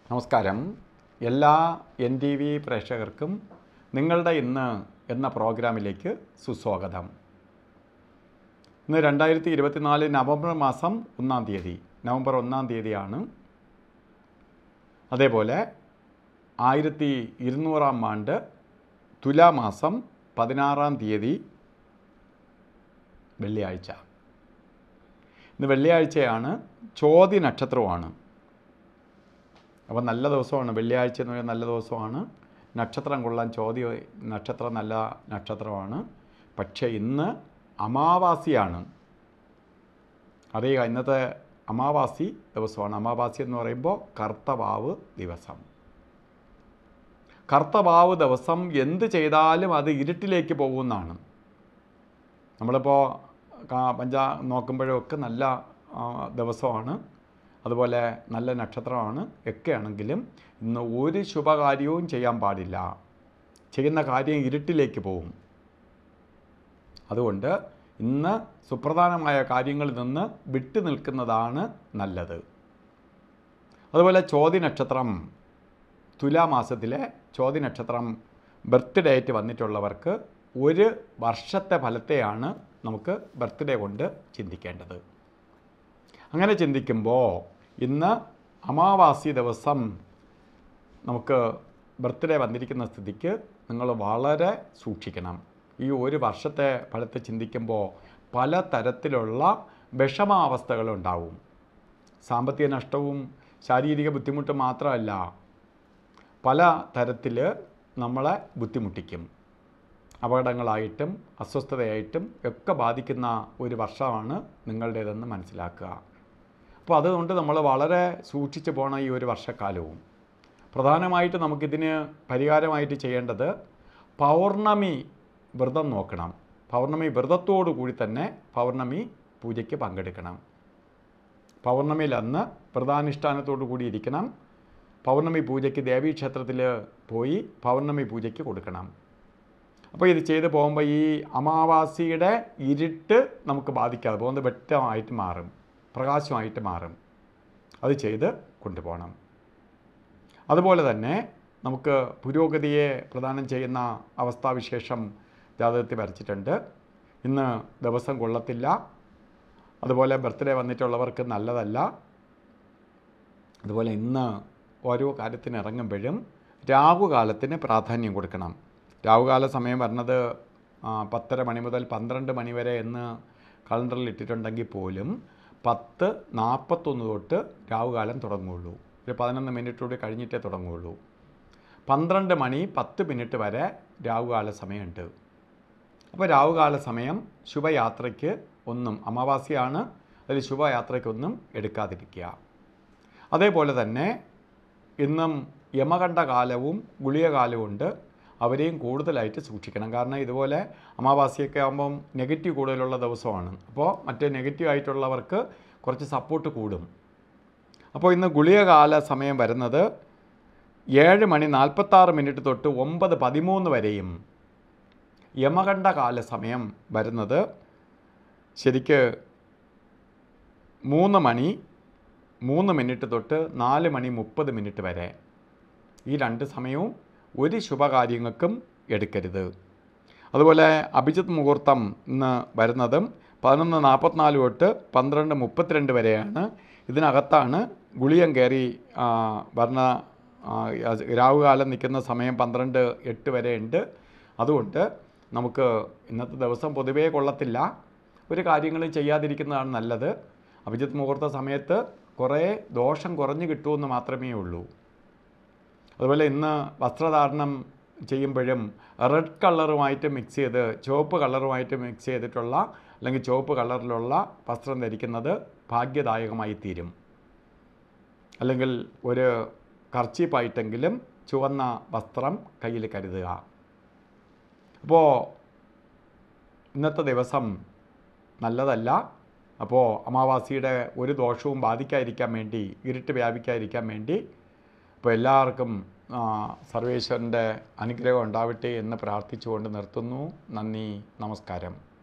നമസ്കാരം എല്ലാ N T V പ്രേക്ഷകർക്കും നിങ്ങളുടെ ഇന്ന് എന്ന പ്രോഗ്രാമിലേക്ക് സുസ്വാഗതം ഇന്ന് രണ്ടായിരത്തി ഇരുപത്തിനാല് നവംബർ മാസം ഒന്നാം തീയതി നവംബർ ഒന്നാം തീയതിയാണ് അതേപോലെ ആയിരത്തി ഇരുന്നൂറാം ആണ്ട് തുലാമാസം പതിനാറാം തീയതി വെള്ളിയാഴ്ച ഇന്ന് വെള്ളിയാഴ്ചയാണ് ചോതി നക്ഷത്രമാണ് അപ്പോൾ നല്ല ദിവസമാണ് വെള്ളിയാഴ്ച എന്ന് പറയുന്നത് നല്ല ദിവസമാണ് നക്ഷത്രം കൊള്ളാൻ ചോദ്യ നക്ഷത്രം നല്ല നക്ഷത്രമാണ് പക്ഷേ ഇന്ന് അമാവാസിയാണ് അറിയുക ഇന്നത്തെ അമാവാസി ദിവസമാണ് അമാവാസി എന്ന് പറയുമ്പോൾ കർത്തവാവ് ദിവസം കർത്തവാവ് ദിവസം എന്ത് ചെയ്താലും അത് ഇരുട്ടിലേക്ക് പോകുന്നതാണ് നമ്മളിപ്പോൾ കാ- പഞ്ചാ നോക്കുമ്പോഴൊക്കെ നല്ല ആ, ദിവസമാണ് അതുപോലെ നല്ല നക്ഷത്രമാണ് ഒക്കെ ആണെങ്കിലും ഇന്ന് ഒരു ശുഭകാര്യവും ചെയ്യാൻ പാടില്ല ചെയ്യുന്ന കാര്യം ഇരുട്ടിലേക്ക് പോകും അതുകൊണ്ട് ഇന്ന് സുപ്രധാനമായ കാര്യങ്ങളിൽ നിന്ന് വിട്ടു നിൽക്കുന്നതാണ് നല്ലത് അതുപോലെ ചോതി നക്ഷത്രം തുലാമാസത്തിലെ ചോതി നക്ഷത്രം ബർത്ത്ഡേ ആയിട്ട് വന്നിട്ടുള്ളവർക്ക് ഒരു വർഷത്തെ ഫലത്തെയാണ് നമുക്ക് ബർത്ത്ഡേ കൊണ്ട് ചിന്തിക്കേണ്ടത് അങ്ങനെ ചിന്തിക്കുമ്പോൾ ഇന്ന് അമാവാസി ദിവസം നമുക്ക് ബർത്ത്ഡേ വന്നിരിക്കുന്ന സ്ഥിതിക്ക് നിങ്ങൾ വളരെ സൂക്ഷിക്കണം ഈ ഒരു വർഷത്തെ ഫലത്തെ ചിന്തിക്കുമ്പോൾ പല തരത്തിലുള്ള വിഷമാവസ്ഥകളുണ്ടാവും സാമ്പത്തിക നഷ്ടവും ശാരീരിക ബുദ്ധിമുട്ടും മാത്രമല്ല പല തരത്തിൽ നമ്മളെ ബുദ്ധിമുട്ടിക്കും അപകടങ്ങളായിട്ടും അസ്വസ്ഥതയായിട്ടും ഒക്കെ ബാധിക്കുന്ന ഒരു വർഷമാണ് നിങ്ങളുടേതെന്ന് മനസ്സിലാക്കുക അപ്പോൾ അതുകൊണ്ട് നമ്മൾ വളരെ സൂക്ഷിച്ചു പോകണം ഈ ഒരു വർഷക്കാലവും പ്രധാനമായിട്ട് നമുക്കിതിന് പരിഹാരമായിട്ട് ചെയ്യേണ്ടത് പൗർണമി വ്രതം നോക്കണം പൗർണമി വ്രതത്തോടു കൂടി തന്നെ പൗർണമി പൂജയ്ക്ക് പങ്കെടുക്കണം പൗർണമിയിൽ അന്ന് വ്രതാനുഷ്ഠാനത്തോടു കൂടി ഇരിക്കണം പൗർണമി പൂജയ്ക്ക് ദേവീക്ഷേത്രത്തിൽ പോയി പൗർണമി പൂജയ്ക്ക് കൊടുക്കണം അപ്പോൾ ഇത് ചെയ്ത് പോകുമ്പോൾ ഈ അമാവാസിയുടെ ഇരുട്ട് നമുക്ക് ബാധിക്കാതെ പോകുന്നത് വ്യക്തമായിട്ട് മാറും പ്രകാശമായിട്ട് മാറും അത് ചെയ്ത് കൊണ്ടുപോകണം അതുപോലെ തന്നെ നമുക്ക് പുരോഗതിയെ പ്രദാനം ചെയ്യുന്ന അവസ്ഥാവിശേഷം ജാതകത്തിൽ വരച്ചിട്ടുണ്ട് ഇന്ന് ദിവസം കൊള്ളത്തില്ല അതുപോലെ ബർത്ത്ഡേ വന്നിട്ടുള്ളവർക്ക് നല്ലതല്ല അതുപോലെ ഇന്ന് ഓരോ കാര്യത്തിന് ഇറങ്ങുമ്പോഴും രാഹുകാലത്തിന് പ്രാധാന്യം കൊടുക്കണം രാഹുകാല സമയം വരുന്നത് ആ, പത്തര മണി മുതൽ പന്ത്രണ്ട് മണി വരെ എന്ന് കലണ്ടറിൽ ഇട്ടിട്ടുണ്ടെങ്കിൽ പോലും പത്ത് നാൽപ്പത്തൊന്ന് തൊട്ട് രാഹുകാലം തുടങ്ങുകയുള്ളൂ ഒരു പതിനൊന്ന് മിനിറ്റ് കൂടി കഴിഞ്ഞിട്ടേ തുടങ്ങുകയുള്ളൂ പന്ത്രണ്ട് മണി പത്ത് മിനിറ്റ് വരെ രാഹുകാല സമയമുണ്ട് അപ്പോൾ രാഹുകാല സമയം ശുഭയാത്രയ്ക്ക് ഒന്നും അമാവാസിയാണ് അതിൽ ശുഭയാത്രയ്ക്കൊന്നും എടുക്കാതിരിക്കുക അതേപോലെ തന്നെ ഇന്നും യമകണ്ഠ കാലവും ഗുളിക കാലവും ഉണ്ട് അവരെയും കൂടുതലായിട്ട് സൂക്ഷിക്കണം കാരണം ഇതുപോലെ അമാവാസിയൊക്കെ ആകുമ്പം നെഗറ്റീവ് കൂടുതലുള്ള ദിവസമാണ് അപ്പോൾ മറ്റേ നെഗറ്റീവ് ആയിട്ടുള്ളവർക്ക് കുറച്ച് സപ്പോർട്ട് കൂടും അപ്പോൾ ഇന്ന് ഗുളിക കാല സമയം വരുന്നത് ഏഴ് മണി നാൽപ്പത്താറ് മിനിറ്റ് തൊട്ട് ഒമ്പത് പതിമൂന്ന് വരെയും യമകണ്ഠ കാല സമയം വരുന്നത് ശരിക്ക് മൂന്ന് മണി മൂന്ന് മിനിറ്റ് തൊട്ട് നാല് മണി മുപ്പത് മിനിറ്റ് വരെ ഈ രണ്ട് സമയവും ഒരു ശുഭകാര്യങ്ങൾക്കും എടുക്കരുത് അതുപോലെ അഭിജിത്ത് മുഹൂർത്തം ഇന്ന് വരുന്നതും പതിനൊന്ന് നാൽപ്പത്തിനാല് തൊട്ട് പന്ത്രണ്ട് മുപ്പത്തിരണ്ട് വരെയാണ് ഇതിനകത്താണ് ഗുളിയം കയറി ആ, വരണ ആ, രാഹുകാലം നിൽക്കുന്ന സമയം പന്ത്രണ്ട് എട്ട് വരെ ഉണ്ട് അതുകൊണ്ട് നമുക്ക് ഇന്നത്തെ ദിവസം പൊതുവേ കൊള്ളത്തില്ല ഒരു കാര്യങ്ങളും ചെയ്യാതിരിക്കുന്നതാണ് നല്ലത് അഭിജിത്ത് മുഹൂർത്ത സമയത്ത് കുറേ ദോഷം കുറഞ്ഞു കിട്ടുമെന്ന് മാത്രമേ ഉള്ളൂ അതുപോലെ ഇന്ന് വസ്ത്രധാരണം ചെയ്യുമ്പോഴും റെഡ് കളറുമായിട്ട് മിക്സ് ചെയ്ത് ചുവപ്പ് കളറുമായിട്ട് മിക്സ് ചെയ്തിട്ടുള്ള അല്ലെങ്കിൽ ചുവപ്പ് കളറിലുള്ള വസ്ത്രം ധരിക്കുന്നത് ഭാഗ്യദായകമായി തീരും അല്ലെങ്കിൽ ഒരു കർച്ചീപ്പായിട്ടെങ്കിലും ചുവന്ന വസ്ത്രം കയ്യിൽ കരുതുക അപ്പോൾ ഇന്നത്തെ ദിവസം നല്ലതല്ല അപ്പോൾ അമാവാസിയുടെ ഒരു ദോഷവും ബാധിക്കാതിരിക്കാൻ വേണ്ടി ഇരുട്ട് വ്യാപിക്കാതിരിക്കാൻ വേണ്ടി അപ്പോൾ എല്ലാവർക്കും ആ, സർവേശ്വരൻ്റെ അനുഗ്രഹം ഉണ്ടാവട്ടെ എന്ന് പ്രാർത്ഥിച്ചുകൊണ്ട് നിർത്തുന്നു നന്ദി നമസ്കാരം